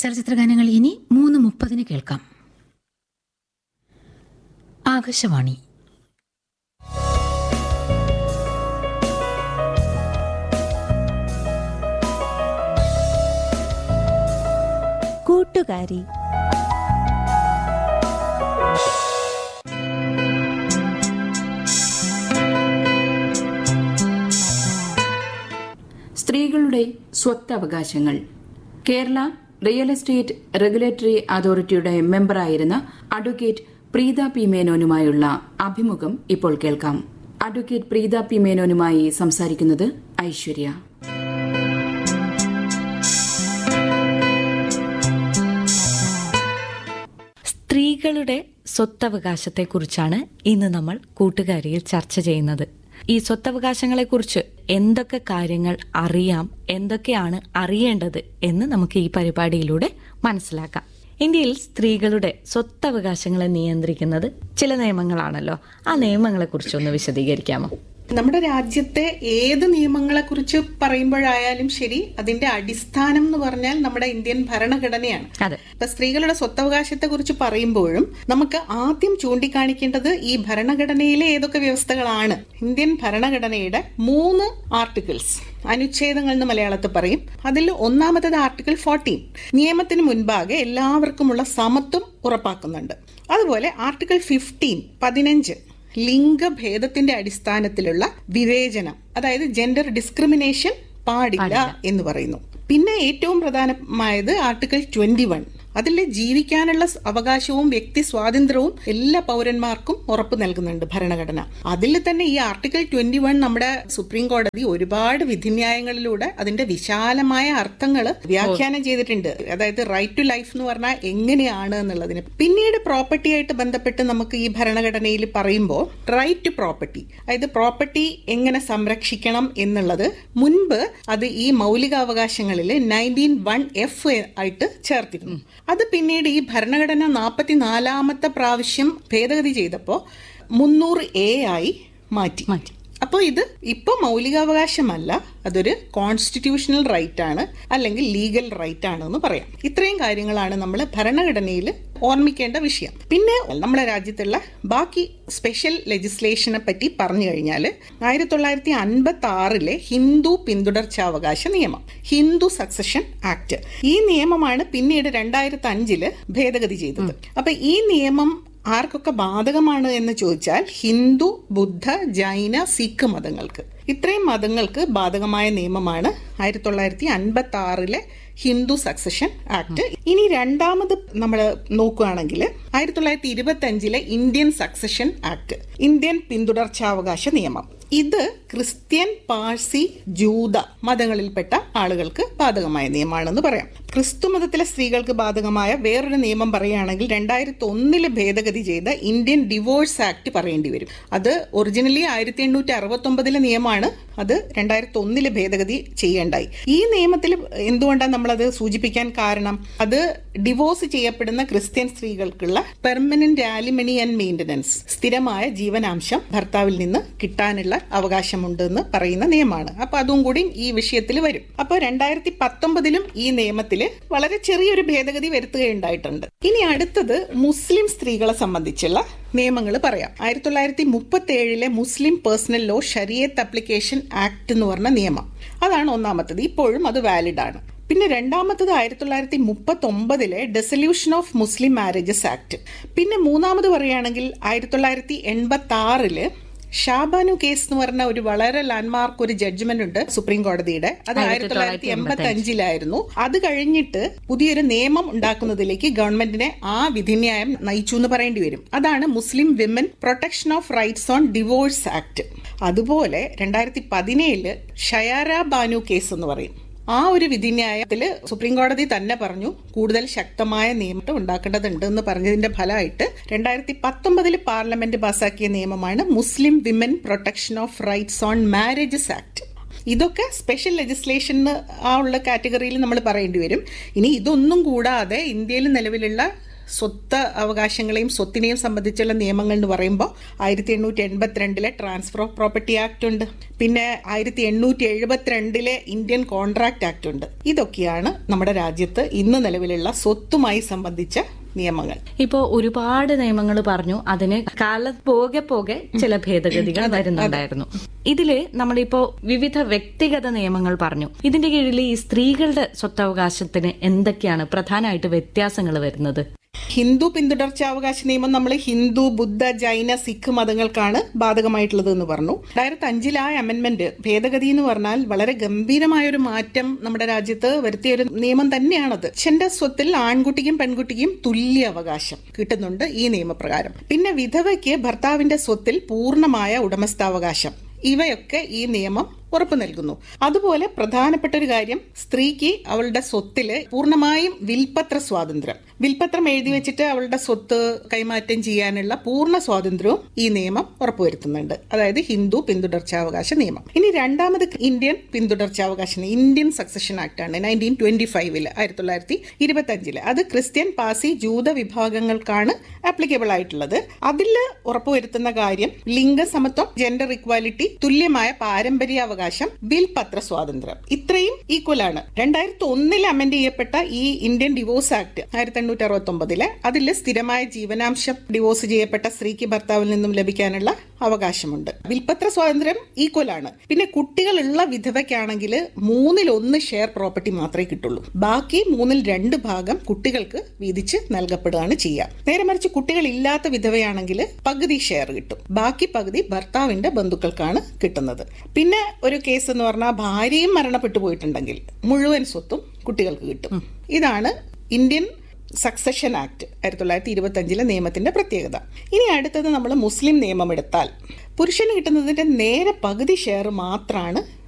ചലച്ചിത്ര ഗാനങ്ങൾ ഇനി മൂന്ന് മുപ്പതിന് കേൾക്കാം ആകാശവാണി കൂട്ടുകാരി സ്ത്രീകളുടെ സ്വത്തവകാശങ്ങൾ കേരള റിയൽ എസ്റ്റേറ്റ് റെഗുലേറ്ററി അതോറിറ്റിയുടെ മെമ്പറായിരുന്ന അഡ്വക്കേറ്റ് പ്രീത പി മേനോനുമായുള്ള അഭിമുഖം ഇപ്പോൾ കേൾക്കാം അഡ്വക്കേറ്റ് പ്രീത പി മേനോനുമായി സംസാരിക്കുന്നത് ഐശ്വര്യ സ്ത്രീകളുടെ സ്വത്തവകാശത്തെക്കുറിച്ചാണ് ഇന്ന് നമ്മൾ കൂട്ടുകാരിയിൽ ചർച്ച ചെയ്യുന്നത് ഈ സ്വത്തവകാശങ്ങളെക്കുറിച്ച് എന്തൊക്കെ കാര്യങ്ങൾ അറിയാം എന്തൊക്കെയാണ് അറിയേണ്ടത് എന്ന് നമുക്ക് ഈ പരിപാടിയിലൂടെ മനസ്സിലാക്കാം ഇന്ത്യയിൽ സ്ത്രീകളുടെ സ്വത്തവകാശങ്ങളെ നിയന്ത്രിക്കുന്നത് ചില നിയമങ്ങളാണല്ലോ ആ നിയമങ്ങളെക്കുറിച്ചൊന്ന് വിശദീകരിക്കാമോ നമ്മുടെ രാജ്യത്തെ ഏത് നിയമങ്ങളെ കുറിച്ച് പറയുമ്പോഴായാലും ശരി അതിന്റെ അടിസ്ഥാനം എന്ന് പറഞ്ഞാൽ നമ്മുടെ ഇന്ത്യൻ ഭരണഘടനയാണ് അതെ. ഇപ്പൊ സ്ത്രീകളുടെ സ്വത്തവകാശത്തെ കുറിച്ച് പറയുമ്പോഴും നമുക്ക് ആദ്യം ചൂണ്ടിക്കാണിക്കേണ്ടത് ഈ ഭരണഘടനയിലെ ഏതൊക്കെ വ്യവസ്ഥകളാണ് ഇന്ത്യൻ ഭരണഘടനയുടെ മൂന്ന് ആർട്ടിക്കിൾസ് അനുച്ഛേദങ്ങൾ എന്ന് മലയാളത്തിൽ പറയും അതിൽ ഒന്നാമത്തത് ആർട്ടിക്കിൾ ഫോർട്ടീൻ നിയമത്തിന് മുൻപാകെ എല്ലാവർക്കുമുള്ള സമത്വം ഉറപ്പാക്കുന്നുണ്ട് അതുപോലെ ആർട്ടിക്കിൾ ഫിഫ്റ്റീൻ പതിനഞ്ച് ലിംഗഭേദത്തിന്റെ അടിസ്ഥാനത്തിലുള്ള വിവേചനം അതായത് ജെൻഡർ ഡിസ്ക്രിമിനേഷൻ പാടില്ല എന്ന് പറയുന്നു പിന്നെ ഏറ്റവും പ്രധാനമായത് ആർട്ടിക്കിൾ ട്വന്റി വൺ അതിൽ ജീവിക്കാനുള്ള സ് അവകാശവും വ്യക്തി സ്വാതന്ത്ര്യവും എല്ലാ പൗരന്മാർക്കും ഉറപ്പു നൽകുന്നുണ്ട് ഭരണഘടന അതിൽ തന്നെ ഈ ആർട്ടിക്കിൾ ട്വന്റി വൺ നമ്മുടെ സുപ്രീം കോടതി ഒരുപാട് വിധിന്യായങ്ങളിലൂടെ അതിന്റെ വിശാലമായ അർത്ഥങ്ങൾ വ്യാഖ്യാനം ചെയ്തിട്ടുണ്ട് അതായത് റൈറ്റ് ടു ലൈഫ് എന്ന് പറഞ്ഞാൽ എങ്ങനെയാണ് എന്നുള്ളതിന് പിന്നീട് പ്രോപ്പർട്ടി ആയിട്ട് ബന്ധപ്പെട്ട് നമുക്ക് ഈ ഭരണഘടനയിൽ പറയുമ്പോൾ റൈറ്റ് ടു പ്രോപ്പർട്ടി അതായത് പ്രോപ്പർട്ടി എങ്ങനെ സംരക്ഷിക്കണം എന്നുള്ളത് മുൻപ് അത് ഈ മൗലികാവകാശങ്ങളിൽ നയൻറ്റീൻ വൺ എഫ് ആയിട്ട് ചേർത്തിരുന്നു അത് പിന്നീട് ഈ ഭരണഘടന നാൽപ്പത്തിനാലാമത്തെ പ്രാവശ്യം ഭേദഗതി ചെയ്തപ്പോൾ മുന്നൂറ് എ ആയി മാറ്റി മാറ്റി. അപ്പോൾ ഇത് ഇപ്പോൾ മൗലികാവകാശമല്ല അതൊരു കോൺസ്റ്റിറ്റ്യൂഷണൽ റൈറ്റ് ആണ് അല്ലെങ്കിൽ ലീഗൽ റൈറ്റ് ആണ് എന്ന് പറയാം ഇത്രയും കാര്യങ്ങളാണ് നമ്മൾ ഭരണഘടനയിൽ ഓർമ്മിക്കേണ്ട വിഷയം പിന്നെ നമ്മുടെ രാജ്യത്തുള്ള ബാക്കി സ്പെഷ്യൽ ലെജിസ്ലേഷനെ പറ്റി പറഞ്ഞു കഴിഞ്ഞാൽ ആയിരത്തി തൊള്ളായിരത്തി അൻപത്തി ആറിലെ ഹിന്ദു പിന്തുടർച്ചാവകാശ നിയമം ഹിന്ദു സക്സഷൻ ആക്ട് ഈ നിയമമാണ് പിന്നീട് രണ്ടായിരത്തി അഞ്ചില് ഭേദഗതി ചെയ്തത് അപ്പൊ ഈ നിയമം ആർക്കൊക്കെ ബാധകമാണ് എന്ന് ചോദിച്ചാൽ ഹിന്ദു ബുദ്ധ ജൈന സിഖ് മതങ്ങൾക്ക് ഇത്രയും മതങ്ങൾക്ക് ബാധകമായ നിയമമാണ് ആയിരത്തി തൊള്ളായിരത്തി അൻപത്തി ആറിലെ ഹിന്ദു സക്സഷൻ ആക്ട് ഇനി രണ്ടാമത് നമ്മൾ നോക്കുകയാണെങ്കിൽ ആയിരത്തി തൊള്ളായിരത്തി ഇരുപത്തി അഞ്ചിലെ ഇന്ത്യൻ സക്സഷൻ ആക്ട് ഇന്ത്യൻ പിന്തുടർച്ചാവകാശ നിയമം ഇത് ക്രിസ്ത്യൻ പാഴ്സി ജൂത മതങ്ങളിൽപ്പെട്ട ആളുകൾക്ക് ബാധകമായ നിയമമാണെന്ന് പറയാം ക്രിസ്തു മതത്തിലെ സ്ത്രീകൾക്ക് ബാധകമായ വേറൊരു നിയമം പറയുകയാണെങ്കിൽ രണ്ടായിരത്തി ഒന്നില് ഭേദഗതി ചെയ്ത ഇന്ത്യൻ ഡിവോഴ്സ് ആക്ട് പറയേണ്ടി വരും അത് ഒറിജിനലി ആയിരത്തി എണ്ണൂറ്റി അറുപത്തി ഒമ്പതിലെ നിയമമാണ് അത് രണ്ടായിരത്തി ഒന്നില് ഭേദഗതി ചെയ്യേണ്ടായി ഈ നിയമത്തിൽ എന്തുകൊണ്ടാണ് നമ്മളത് സൂചിപ്പിക്കാൻ കാരണം അത് ഡിവോഴ്സ് ചെയ്യപ്പെടുന്ന ക്രിസ്ത്യൻ സ്ത്രീകൾക്കുള്ള പെർമനന്റ് ആലിമണി ആൻഡ് മെയിന്റനൻസ് സ്ഥിരമായ ജീവനാംശം ഭർത്താവിൽ നിന്ന് കിട്ടാനുള്ള അവകാശമുണ്ട് എന്ന് പറയുന്ന നിയമമാണ് അപ്പൊ അതും കൂടി ഈ വിഷയത്തിൽ വരും അപ്പൊ രണ്ടായിരത്തി പത്തൊമ്പതിലും ഈ നിയമത്തിൽ വളരെ ചെറിയൊരു ഭേദഗതി വരുത്തുകയുണ്ടായിട്ടുണ്ട് ഇനി അടുത്തത് മുസ്ലിം സ്ത്രീകളെ സംബന്ധിച്ചുള്ള നിയമങ്ങൾ പറയാം ആയിരത്തി തൊള്ളായിരത്തി മുപ്പത്തി ഏഴിലെ Muslim personal law Shariat application act എന്ന് പറഞ്ഞ നിയമം അതാണ് ഒന്നാമത്തത് ഇപ്പോഴും അത് വാലിഡ് ആണ് പിന്നെ രണ്ടാമത്തത് ആയിരത്തി തൊള്ളായിരത്തി മുപ്പത്തി ഒമ്പതിലെ dissolution of Muslim marriages act പിന്നെ മൂന്നാമത് പറയുകയാണെങ്കിൽ ആയിരത്തി തൊള്ളായിരത്തി എൺപത്തി ആറില് ഷാബാനു കേസ് എന്ന് പറഞ്ഞ ഒരു വളരെ ലാൻഡ്മാർക്ക് ഒരു ജഡ്ജ്മെന്റ് ഉണ്ട് സുപ്രീം കോടതിയുടെ അത് ആയിരത്തി തൊള്ളായിരത്തി എൺപത്തി അഞ്ചിലായിരുന്നു അത് കഴിഞ്ഞിട്ട് പുതിയൊരു നിയമം ഉണ്ടാക്കുന്നതിലേക്ക് ഗവൺമെന്റിനെ ആ വിധിന്യായം നയിച്ചു എന്ന് പറയേണ്ടി വരും അതാണ് Muslim women protection of rights on divorce act അതുപോലെ രണ്ടായിരത്തി പതിനേഴില് ഷയാര ബാനു കേസ് എന്ന് പറയും ആ ഒരു വിധിന്യായത്തിൽ സുപ്രീം കോടതി തന്നെ പറഞ്ഞു കൂടുതൽ ശക്തമായ നിയമം ഉണ്ടാക്കേണ്ടതുണ്ട് എന്ന് പറഞ്ഞതിന്റെ ഫലമായിട്ട് രണ്ടായിരത്തി പത്തൊമ്പതിൽ പാർലമെന്റ് പാസാക്കിയ നിയമമാണ് Muslim women protection of rights on marriages act ഇതൊക്കെ സ്പെഷ്യൽ ലെജിസ്ലേഷൻ ആ ഉള്ള കാറ്റഗറിയിൽ നമ്മൾ പറയേണ്ടി വരും ഇനി ഇതൊന്നും കൂടാതെ ഇന്ത്യയിൽ നിലവിലുള്ള സ്വത്ത് അവകാശങ്ങളെയും സ്വത്തിനെയും സംബന്ധിച്ചുള്ള നിയമങ്ങൾ എന്ന് പറയുമ്പോൾ ആയിരത്തി എണ്ണൂറ്റി എൺപത്തിരണ്ടിലെ ട്രാൻസ്ഫർ ഓഫ് പ്രോപ്പർട്ടി ആക്ട് ഉണ്ട് പിന്നെ ആയിരത്തി എണ്ണൂറ്റി എഴുപത്തിരണ്ടിലെ ഇന്ത്യൻ കോൺട്രാക്ട് ആക്ട് ഉണ്ട് ഇതൊക്കെയാണ് നമ്മുടെ രാജ്യത്ത് ഇന്ന് നിലവിലുള്ള സ്വത്തുമായി സംബന്ധിച്ച നിയമങ്ങൾ ഇപ്പോ ഒരുപാട് നിയമങ്ങൾ പറഞ്ഞു അതിന് കാലം പോകെ പോകെ ചില ഭേദഗതികൾ വരുന്നുണ്ടായിരുന്നു ഇതില് നമ്മളിപ്പോ വിവിധ വ്യക്തിഗത നിയമങ്ങൾ പറഞ്ഞു ഇതിന്റെ കീഴിൽ ഈ സ്ത്രീകളുടെ സ്വത്തവകാശത്തിന് എന്തൊക്കെയാണ് പ്രധാനമായിട്ട് വ്യത്യാസങ്ങൾ വരുന്നത് ഹിന്ദു പിന്തുടർച്ചാവകാശ നിയമം നമ്മൾ ഹിന്ദു ബുദ്ധ ജൈന സിഖ് മതങ്ങൾക്കാണ് ബാധകമായിട്ടുള്ളത് എന്ന് പറഞ്ഞു രണ്ടായിരത്തി അഞ്ചിലായ അമെന്റ്മെന്റ് ഭേദഗതി എന്ന് പറഞ്ഞാൽ വളരെ ഗംഭീരമായ ഒരു മാറ്റം നമ്മുടെ രാജ്യത്ത് വരുത്തിയ ഒരു നിയമം തന്നെയാണത് അച്ഛന്റെ സ്വത്തിൽ ആൺകുട്ടിക്കും പെൺകുട്ടിക്കും തുല്യ അവകാശം കിട്ടുന്നുണ്ട് ഈ നിയമപ്രകാരം പിന്നെ വിധവയ്ക്ക് ഭർത്താവിന്റെ സ്വത്തിൽ പൂർണ്ണമായ ഉടമസ്ഥാവകാശം ഇവയൊക്കെ ഈ നിയമം ഉറപ്പു നൽകുന്നു അതുപോലെ പ്രധാനപ്പെട്ട ഒരു കാര്യം സ്ത്രീക്ക് അവളുടെ സ്വത്തില് പൂർണ്ണമായും വിൽപത്ര സ്വാതന്ത്ര്യം വിൽപത്രം എഴുതി വെച്ചിട്ട് അവളുടെ സ്വത്ത് കൈമാറ്റം ചെയ്യാനുള്ള പൂർണ്ണ സ്വാതന്ത്ര്യവും ഈ നിയമം ഉറപ്പുവരുത്തുന്നുണ്ട് അതായത് ഹിന്ദു പിന്തുടർച്ചാവകാശ നിയമം ഇനി രണ്ടാമത് ഇന്ത്യൻ പിന്തുടർച്ചാവകാശ നിയമം ഇന്ത്യൻ സക്സഷൻ ആക്ട് ആണ് നയൻറ്റീൻ ട്വന്റി ഫൈവില് ആയിരത്തി തൊള്ളായിരത്തി ഇരുപത്തി അഞ്ചില് അത് ക്രിസ്ത്യൻ പാസി ജൂത വിഭാഗങ്ങൾക്കാണ് ആപ്ലിക്കബിൾ ആയിട്ടുള്ളത് അതിൽ ഉറപ്പുവരുത്തുന്ന കാര്യം ലിംഗസമത്വം ജെൻഡർ ഇക്വാലിറ്റി തുല്യമായ പാരമ്പര്യാവകാശം വിൽപത്ര സ്വാതന്ത്ര്യം ഇത്രയും ഈക്വൽ ആണ് രണ്ടായിരത്തി ഒന്നിൽ അമെന്റ് ചെയ്യപ്പെട്ട ഈ ഇന്ത്യൻ ഡിവോഴ്സ് ആക്ട് ആയിരത്തി എണ്ണൂറ്റി അറുപത്തി ഒമ്പതിലെ അതിൽ സ്ഥിരമായ ജീവനാംശം ഡിവോഴ്സ് ചെയ്യപ്പെട്ട സ്ത്രീക്ക് ഭർത്താവിൽ നിന്നും ലഭിക്കാനുള്ള അവകാശമുണ്ട് വിൽപത്ര സ്വാതന്ത്ര്യം ഈക്വൽ ആണ് പിന്നെ കുട്ടികളുള്ള വിധവയ്ക്കാണെങ്കിൽ മൂന്നിൽ ഒന്ന് ഷെയർ പ്രോപ്പർട്ടി മാത്രമേ കിട്ടുള്ളൂ ബാക്കി മൂന്നിൽ രണ്ട് ഭാഗം കുട്ടികൾക്ക് വീതിച്ച് നൽകപ്പെടുകയാണ് ചെയ്യുക നേരെ മറിച്ച് കുട്ടികളില്ലാത്ത വിധവയാണെങ്കിൽ പകുതി ഷെയർ കിട്ടും ബാക്കി പകുതി ഭർത്താവിന്റെ ബന്ധുക്കൾക്കാണ് കിട്ടുന്നത് പിന്നെ ഒരു കേസ് എന്ന് പറഞ്ഞാൽ ഭാര്യയും മരണപ്പെട്ടു പോയിട്ടുണ്ടെങ്കിൽ മുഴുവൻ സ്വത്തും കുട്ടികൾക്ക് കിട്ടും ഇതാണ് ഇന്ത്യൻ സക്സഷൻ ആക്ട് ആയിരത്തി തൊള്ളായിരത്തി ഇരുപത്തി അഞ്ചിലെ നിയമത്തിന്റെ പ്രത്യേകത ഇനി അടുത്തത് നമ്മൾ മുസ്ലിം നിയമം എടുത്താൽ പുരുഷന് കിട്ടുന്നതിന്റെ നേരെ പകുതി ഷെയർ മാത്രമാണ്